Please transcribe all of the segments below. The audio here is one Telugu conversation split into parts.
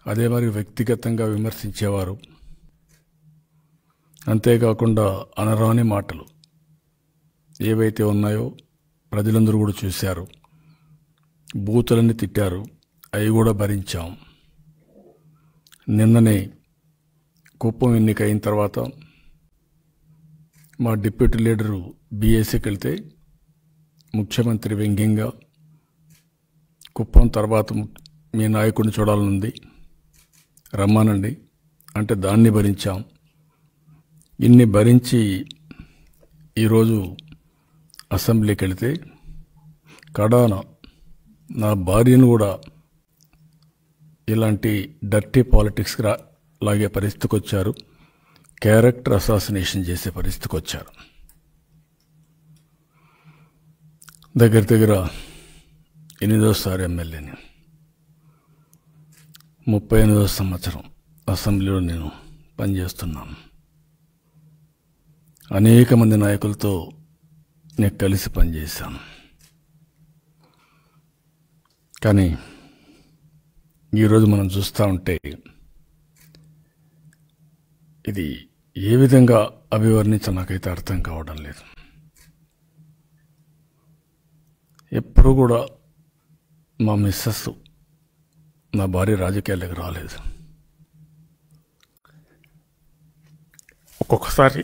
అదే మరి వ్యక్తిగతంగా విమర్శించేవారు అంతేకాకుండా అనరాని మాటలు ఏవైతే ఉన్నాయో ప్రజలందరూ కూడా చూశారు బూతులన్నీ తిట్టారు అవి కూడా భరించాం నిన్ననే కుప్పం ఎన్నిక అయిన తర్వాత మా డిప్యూటీ లీడరు బీఎస్సీకి వెళ్తే ముఖ్యమంత్రి వ్యంగ్యంగా కుప్పం తర్వాత ము- మీ నాయకుడిని చూడాలనుంది రమ్మానండి అంటే దాన్ని భరించాం ఇన్ని భరించి ఈరోజు అసెంబ్లీకి వెళితే కడాన నా భార్యను కూడా ఇలాంటి డర్టీ పాలిటిక్స్కి రా లాగే పరిస్థితికి వచ్చారు క్యారెక్టర్ అసాసినేషన్ చేసే పరిస్థితికి వచ్చారు దగ్గర దగ్గర ఎనిమిదోసారి ఎమ్మెల్యేని ముప్పై ఎనిమిదో సంవత్సరం అసెంబ్లీలో నేను పనిచేస్తున్నాను అనేక మంది నాయకులతో నేను కలిసి పనిచేశాను కానీ ఈరోజు మనం చూస్తూ ఉంటే ఇది ఏ విధంగా అభివర్ణించ నాకైతే అర్థం కావడం లేదు ఎప్పుడు కూడా మా మిస్సెస్ నా భార్య రాజకీయాలకు రాలేదు ఒక్కొక్కసారి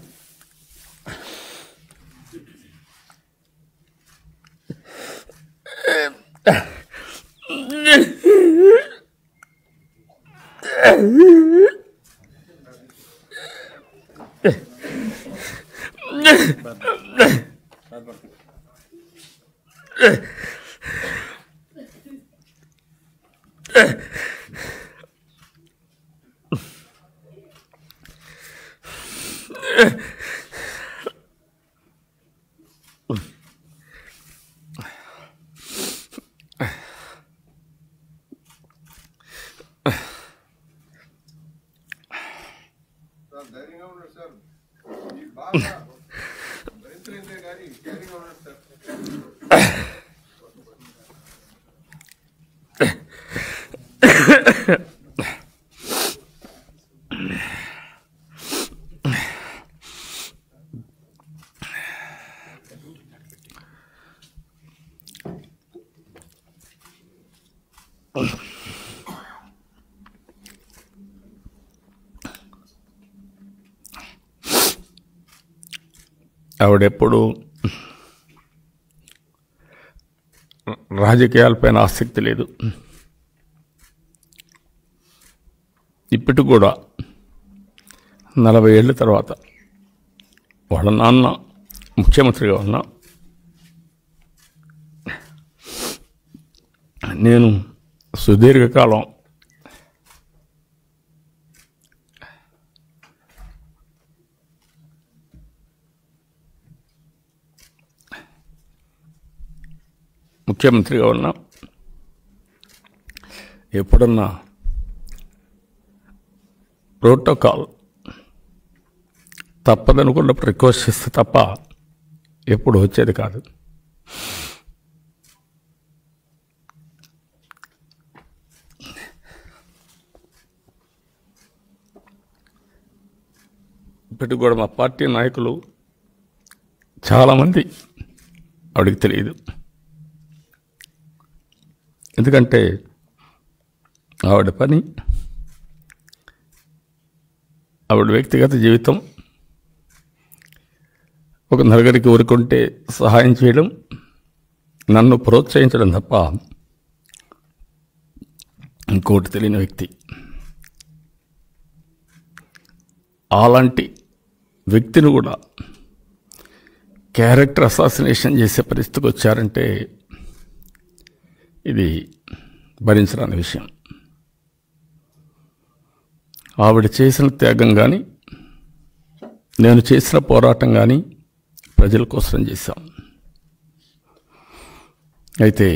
సార్ ధైర్యంగా ఉన్నాడు సార్ ఈ బాగా భరించలేదే కానీ ధైర్యంగా ఉన్నాడు సార్ ఆవిడెప్పుడు రాజకీయాలపైన ఆసక్తి లేదు ఇప్పటికి కూడా నలభై ఏళ్ళ తర్వాత వాళ్ళ నాన్న ముఖ్యమంత్రిగా ఉన్నా నేను సుదీర్ఘకాలం ముఖ్యమంత్రిగా ఉన్నా ఎప్పుడన్నా ప్రోటోకాల్ తప్పదనుకున్నప్పుడు రిక్వెస్ట్ చేస్తే తప్ప ఎప్పుడు వచ్చేది కాదు ఇప్పటికి కూడా మా పార్టీ నాయకులు చాలామంది ఆవిడకి తెలియదు ఎందుకంటే ఆవిడ పని ఆవిడ వ్యక్తిగత జీవితం ఒక నలుగురికి ఊరుకుంటే సహాయం చేయడం నన్ను ప్రోత్సహించడం తప్ప ఇంకోటి తెలియని వ్యక్తి అలాంటి వ్యక్తిని కూడా క్యారెక్టర్ అసాసినేషన్ చేసే పరిస్థితికి వచ్చారంటే ఇది భరించరాని విషయం ఆవిడ చేసిన త్యాగం కానీ నేను చేసిన పోరాటం కానీ ప్రజల కోసం చేశాం అయితే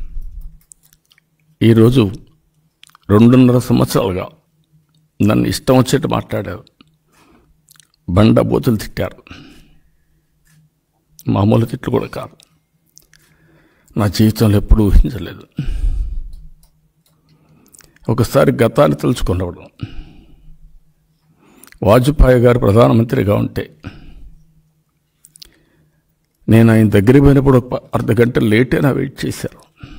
ఈరోజు రెండున్నర సంవత్సరాలుగా నన్ను ఇష్టం వచ్చేట్టు మాట్లాడారు బండ బూతులు తిట్టారు మామూలు తిట్లు కూడా కాదు నా జీవితంలో ఎప్పుడూ ఊహించలేదు ఒకసారి గతాన్ని తెలుసుకున్నవాడు వాజ్పేయి గారు ప్రధానమంత్రిగా ఉంటే నేను ఆయన దగ్గరికి పోయినప్పుడు ఒక ప- అర్ధ గంట లేట్ అయినా వెయిట్ చేశారు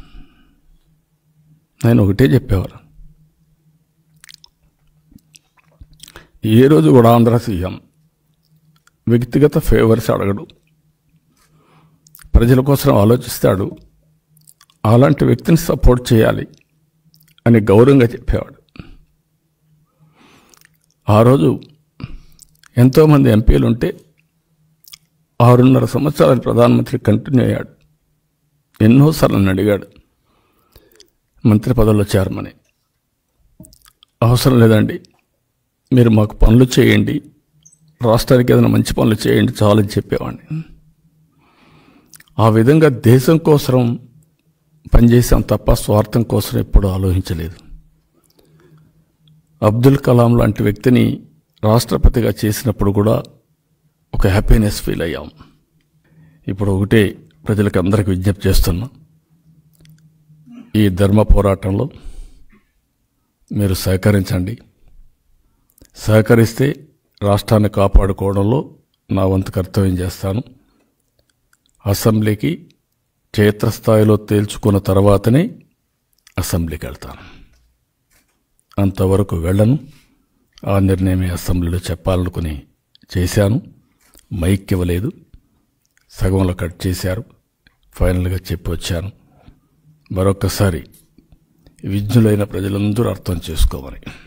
నేను ఒకటే చెప్పేవారు ఏ రోజు కూడా ఆంధ్ర సీఎం వ్యక్తిగత ఫేవర్స్ అడగడు ప్రజల కోసం ఆలోచిస్తాడు అలాంటి వ్యక్తిని సపోర్ట్ చేయాలి అని గౌరవంగా చెప్పేవాడు ఆ రోజు ఎంతోమంది ఎంపీలు ఉంటే ఆరున్నర సంవత్సరాలు ప్రధానమంత్రి కంటిన్యూ అయ్యాడు ఎన్నోసార్లు నన్ను అడిగాడు మంత్రి పదవిలో చేరమని అవసరం లేదండి మీరు మాకు పనులు చేయండి రాష్ట్రానికి ఏదైనా మంచి పనులు చేయండి చాలని చెప్పేవాడిని ఆ విధంగా దేశం కోసం పనిచేసాం తప్ప స్వార్థం కోసం ఎప్పుడూ ఆలోచించలేదు అబ్దుల్ కలాం లాంటి వ్యక్తిని రాష్ట్రపతిగా చేసినప్పుడు కూడా ఒక హ్యాపీనెస్ ఫీల్ అయ్యాం ఇప్పుడు ఒకటే ప్రజలకు అందరికి విజ్ఞప్తి చేస్తున్నా ఈ ధర్మ పోరాటంలో మీరు సహకరించండి సహకరిస్తే రాష్ట్రాన్ని కాపాడుకోవడంలో నా వంతు కర్తవ్యం చేస్తాను అసెంబ్లీకి క్షేత్రస్థాయిలో తేల్చుకున్న తర్వాతనే అసెంబ్లీకి వెళ్తాను అంతవరకు వెళ్ళను ఆ నిర్ణయమే అసెంబ్లీలో చెప్పాలనుకుని చేశాను మైక్ ఇవ్వలేదు సగంలో కట్ చేశారు ఫైనల్గా చెప్పి వచ్చాను మరొక్కసారి విజ్ఞులైన ప్రజలందరూ అర్థం చేసుకోమని